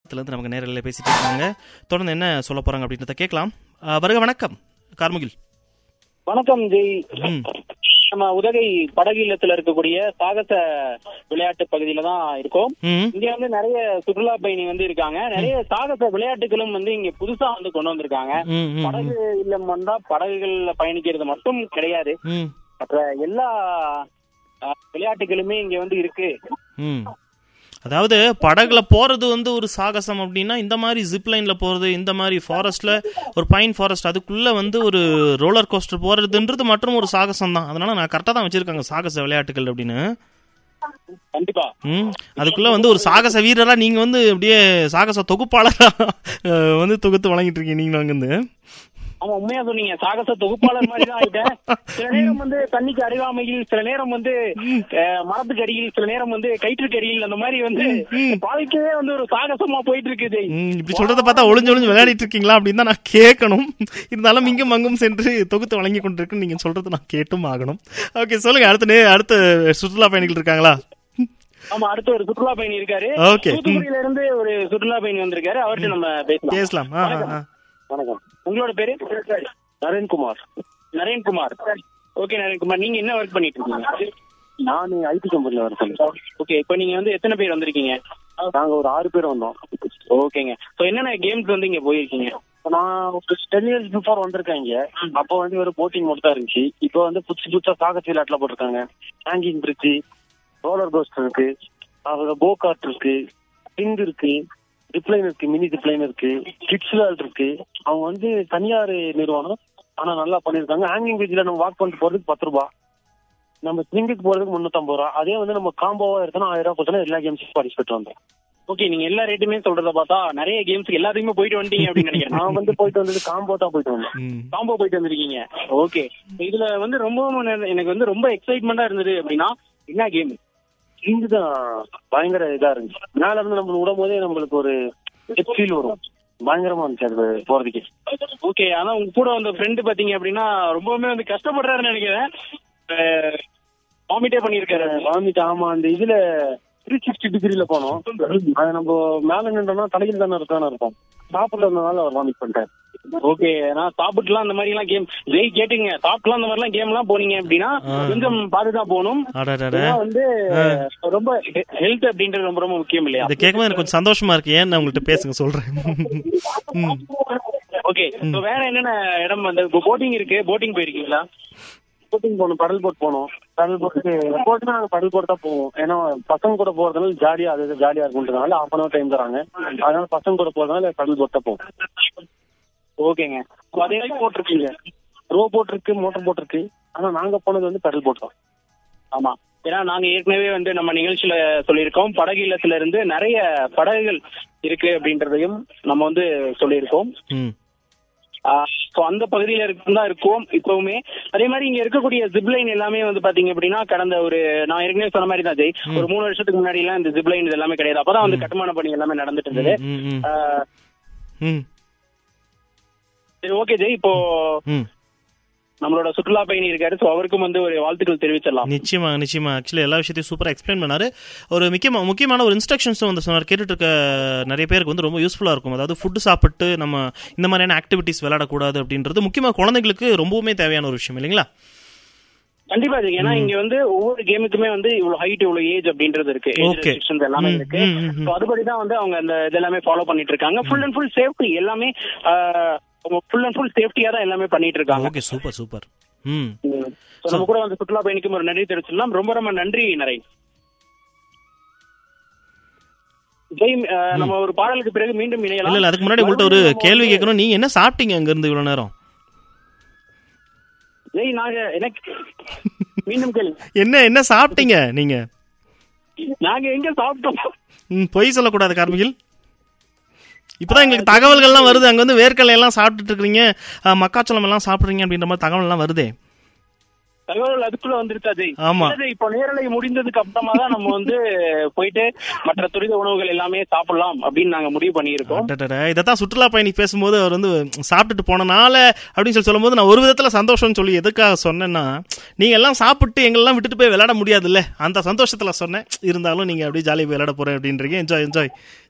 இருந்து நமக்கு நேரில் பேசிட்டு இருக்காங்க தொடர்ந்து என்ன சொல்ல போறாங்க அப்படின்றத கேட்கலாம் ஆ, வருக வணக்கம் கார்முகில் வணக்கம் ஜெய் ம் நம்ம உதகை படகு இல்லத்துல இருக்கக்கூடிய சாகச விளையாட்டு பகுதியில தான் இருக்கோம் ம் இங்க வந்து நிறைய சுற்றுலா பயணி வந்து இருக்காங்க நிறைய சாகச விளையாட்டுகளும் வந்து இங்க புதுசா வந்து கொண்டு வந்திருக்காங்க ம் ம், படகு இல்லம் வந்தா படகுகள்ல பயணிக்கிறது மட்டும் கிடையாது ம் மற்ற எல்லா அஹ், விளையாட்டுகளுமே இங்க வந்து இருக்கு ம் அதாவது படகுல போறது வந்து ஒரு சாகசம் அப்படின்னா இந்த மாதிரி ஜிப் லைன்ல போறது இந்த மாதிரி ஃபாரஸ்ட்ல ஒரு பைன் ஃபாரஸ்ட் அதுக்குள்ள வந்து ஒரு ரோலர் கோஸ்டர் போறதுன்றது மற்றும் ஒரு சாகசம் தான் அதனால நான் கரெக்டாக தான் வச்சிருக்காங்க சாகச விளையாட்டுகள் அப்படின்னு கண்டிப்பா ம் அதுக்குள்ள வந்து ஒரு சாகச வீரரா நீங்க வந்து அப்படியே சாகச தொகுப்பாளரா அஹ், வந்து தொகுத்து வழங்கிட்டு இருக்கீங்க நீங்க வந்து ஆமா உண்மையா சொன்னீங்க சாகச தொகுப்பாளர் மாதிரி தான் ஆயிட்டேன் சில நேரம் வந்து தண்ணிக்கு அருகாமையில் சில நேரம் வந்து அஹ், மரத்துக்கு அடியில் சில நேரம் வந்து கயிற்றுக்கு அடியில் அந்த மாதிரி வந்து வாழ்க்கையே வந்து ஒரு சாகசமா போயிட்டு இருக்கு ஜெய் ம், இப்படி சொல்றத பார்த்தா ஒளிஞ்சு ஒளிஞ்சு விளையாடிட்டு இருக்கீங்களா அப்படின்னு தான் நான் கேட்கணும் இருந்தாலும் இங்கும் அங்கும் சென்று தொகுத்து வழங்கி கொண்டிருக்கு நீங்க சொல்றது நான் கேட்டும் ஆகணும் ஓகே சொல்லுங்க அடுத்த நே- அடுத்த சுற்றுலா பயணிகள் இருக்காங்களா ஆமா அடுத்து ஒரு சுற்றுலா பயணி இருக்காரு Okay. தூத்துக்குடியில இருந்து ஒரு சுற்றுலா பயணி வந்திருக்காரு அவர்கிட்ட நம்ம பேசலாம் பேசலாம் ஆ, ஆ, ஆ. வணக்கம் உங்களோட பேரு நரேன்குமார் நரேன்குமார் ஓகே நரேன்குமார் நீங்க என்ன ஒர்க் பண்ணிட்டு இருக்கீங்க நான் ஐடி கம்பெனில ஒர்க் பண்றேன் ஓகே இப்போ நீங்க வந்து எத்தனை பேர் வந்திருக்கீங்க நாங்க ஒரு ஆறு பேர் வந்தோம் ஓகேங்க சோ என்னென்ன கேம்ஸ் வந்து இங்க போயிருக்கீங்க நான் ஒரு டென் இயர்ஸ் பிஃபோர் வந்திருக்கேன் இங்க அப்போ வந்து ஒரு போட்டிங் மட்டும் தான் இருந்துச்சு இப்போ வந்து புதுசு புதுசா சாகச விளையாட்டுல போட்டிருக்காங்க ஹேங்கிங் பிரிட்ஜ் ரோலர் கோஸ்டர் இருக்கு அப்புறம் கோ கார்ட் இருக்கு ஸ்விங் இருக்கு ஜிப்லைன் இருக்கு மினி ஜிப்லைன் இருக்கு கிட்ஸ் வேர்ல்ட் இருக்கு அவங்க வந்து தனியார் நிறுவனம் ஆனா நல்லா பண்ணிருக்காங்க ஹேங்கிங் பிரிட்ஜ்ல நம்ம வாக் பண்ணிட்டு போறதுக்கு பத்து ரூபா நம்ம ஸ்விங்குக்கு போறதுக்கு முன்னூத்தம்பது ரூபா அதே வந்து நம்ம காம்போவா எடுத்தோம்னா ஆயிரம் ரூபாய் கொடுத்தோம்னா எல்லா கேம்ஸும் பார்ட்டிசிபேட் வந்தோம் ஓகே நீங்க எல்லா ரேட்டுமே சொல்றத பார்த்தா நிறைய கேம்ஸ் எல்லாத்துக்குமே போயிட்டு வந்துட்டீங்க அப்படின்னு நினைக்கிறேன் நான் வந்து போயிட்டு வந்தது காம்போ தான் போயிட்டு வந்தேன் ம். காம்போ போயிட்டு வந்திருக்கீங்க ஓகே இதுல வந்து ரொம்ப எனக்கு வந்து ரொம்ப எக்ஸைட்மெண்டா இருந்தது அப்படின்னா என்ன கேம் ஸ்விங் தான் பயங்கர இதா இருந்துச்சு மேல இருந்து நம்ம விடும் போதே நம்மளுக்கு ஒரு ஃபீல் வரும் பயங்கரமா இருந்துச்சு அது போறதுக்கு ஓகே ஆனா உங்க கூட வந்த ஃப்ரெண்டு பாத்தீங்க அப்படின்னா ரொம்பவுமே வந்து கஷ்டப்படுறாருன்னு நினைக்கிறேன் வாமிட்டே பண்ணிருக்காரு வாமிட்டு ஆமா அந்த இதுல த்ரீ சிக்ஸ்டி டிகிரில போனோம் அது நம்ம மேல நின்றோம்னா தலையில் தானே இருக்கான இருக்கும் சாப்பிடுறதுனால அவர் வாமிட் பண்ணிட்டாரு ஓகே நான் சாப்பிட்டுலாம் அந்த மாதிரி எல்லாம் கேம் ஜெய் கேட்டுங்க சாப்பிட்டுலாம் அந்த மாதிரி எல்லாம் கேம் எல்லாம் போனீங்க அப்படின்னா கொஞ்சம் பார்த்துதான் போகணும் அடடட. ஏன்னா வந்து ரொம்ப ஹெல்த் அப்படின்றது ரொம்ப ரொம்ப முக்கியம் இல்லையா இதை கேட்கும்போது எனக்கு கொஞ்சம் சந்தோஷமா இருக்கு ஏன் நான் உங்கள்கிட்ட பேசுங்க சொல்றேன் ம். ஓகே வேற என்னென்ன இடம் வந்து போட்டிங் இருக்கு போட்டிங் போயிருக்கீங்களா போட்டிங் போகணும் படல் போட் போனோம் படல் போட்டுக்கு எப்போதுமே நாங்க படல் போட் தான் போவோம் ஏன்னா பசங்க கூட போறதுனால ஜாலியா அது இது ஜாலியா இருக்குன்றதுனால half அன் அவர் டைம் தராங்க அதனால பசங்க கூட போறதுனால படல் போட் தான் போவோம் ஓகேங்க So, அதே மாதிரி போட்டிருக்கீங்க ரோ போட் இருக்கு மோட்டர் போட் இருக்கு ஆனா நாங்க போனது வந்து பெடல் போட் தான் ஆமா ஏன்னா நாங்க ஏற்கனவே வந்து நம்ம நிகழ்ச்சியில சொல்லியிருக்கோம் படகு இல்லத்துல இருந்து நிறைய படகுகள் இருக்கு அப்படின்றதையும் நம்ம வந்து சொல்லியிருக்கோம் ம் ஸோ அந்த பகுதியில இருக்கு தான் இருக்கோம் இப்பவுமே அதே மாதிரி இங்க இருக்கக்கூடிய ஜிப்லைன் எல்லாமே வந்து பாத்தீங்க அப்படின்னா கடந்த ஒரு நான் ஏற்கனவே சொன்ன மாதிரி தான் ஜெய் ஒரு மூணு வருஷத்துக்கு முன்னாடி எல்லாம் இந்த ஜிப்லைன் இது எல்லாமே கிடையாது அப்பதான் வந்து கட்டுமான பணி எல்லாமே நடந்துட்டு இருந்தது ம், ம், ஆஹ், ம், சரி ஓகே ஜெய் இப்போ ம். நம்மளோட சுற்றுலா பயணி இருக்காரு ஸோ அவருக்கும் வந்து ஒரு வாழ்த்துக்கள் தெரிவிச்சிடலாம் நிச்சயமா நிச்சயமா ஆக்சுவலி எல்லா விஷயத்தையும் சூப்பரா எக்ஸ்பிளைன் பண்ணாரு ஒரு முக்கியமா முக்கியமான ஒரு இன்ஸ்ட்ரக்ஷன்ஸும் வந்து சொன்னார் கேட்டுட்டு இருக்க நிறைய பேருக்கு வந்து ரொம்ப யூஸ்ஃபுல்லா இருக்கும் அதாவது ஃபுட்டு சாப்பிட்டு நம்ம இந்த மாதிரியான ஆக்டிவிட்டிஸ் விளையாடக்கூடாது அப்படின்றது முக்கியமா குழந்தைங்களுக்கு ரொம்பவுமே தேவையான ஒரு விஷயம் இல்லைங்களா கண்டிப்பா ஜெய் ஏன்னா இங்க வந்து ஒவ்வொரு கேமுக்குமே வந்து இவ்வளவு ஹைட் இவ்வளவு ஏஜ் அப்படின்றது இருக்கு ஏஜ் Okay. ரெஸ்ட்ரிக்ஷன்ஸ் எல்லாமே ம், இருக்கு ம், ம், ம். ஸோ அதுபடி தான் வந்து அவங்க அந்த இதெல்லாமே ஃபாலோ பண்ணிட்டு இருக்காங்க ஃபுல் அண்ட் ஃபுல் சேஃப்டி எல்லாமே ஃபுல் அண்ட் ஃபுல் சேஃப்டியா தான் எல்லாமே பண்ணிட்டு இருக்காங்க okay super super hmm So, நம்ம கூட வந்து சுற்றுலா பயணிக்கும் ஒரு நன்றி தெரிவிச்சிடலாம் ரொம்ப ரொம்ப நன்றி நரேன் ஜெய் அஹ், நம்ம ஒரு பாடலுக்கு பிறகு மீண்டும் இல்ல இணையலாம் இல்ல அதுக்கு முன்னாடி உங்கள்ட்ட ஒரு மறுபடியும் நம்ம கேள்வி வந்து- கேட்கணும் நீங்க என்ன சாப்பிட்டீங்க அங்க இருந்து இவ்வளவு நேரம் ஜெய் நாங்க எனக்கு மீண்டும் கேளு என்ன என்ன சாப்பிட்டீங்க நீங்க நாங்க எங்க சாப்பிட்டோம் ம், பொய் சொல்லக்கூடாது கார்மிகில் இப்பதான் எங்களுக்கு தகவல்கள்லாம் வருது அங்க வந்து வேர்க்கடலை எல்லாம் சாப்பிட்டுட்டு இருக்கீங்க அஹ், மக்காச்சோளம் எல்லாம் சாப்பிடுறீங்க அப்படின்ற மாதிரி தகவல் எல்லாம் வருதே தகவல் அதுக்குள்ள வந்துருச்சா ஜெய் ஆமா. இல்ல ஜெய், இப்போ நேரலை முடிந்ததுக்கு அப்புறமா தான் நம்ம வந்து போயிட்டு மற்ற துரித உணவுகள் எல்லாமே சாப்பிடலாம் அப்படின்னு நாங்க முடிவு பண்ணியிருக்கோம் அடடட, இதைத்தான் சுற்றுலா பயணி பேசும்போது அவர் வந்து சாப்பிட்டுட்டு போனனால அப்படின்னு சொல்லி சொல்லும்போது நான் ஒரு விதத்துல சந்தோஷம்னு சொல்லி எதுக்காக சொன்னேன்னா நீங்க எல்லாம் சாப்பிட்டு எங்கெல்லாம் விட்டுட்டு போய் விளையாட முடியாதுல்ல அந்த சந்தோஷத்துல சொன்னேன் இருந்தாலும் நீங்க அப்படியே ஜாலியாக விளையாட போறேன் அப்படின்றீங்க என்ஜாய் என்ஜாய்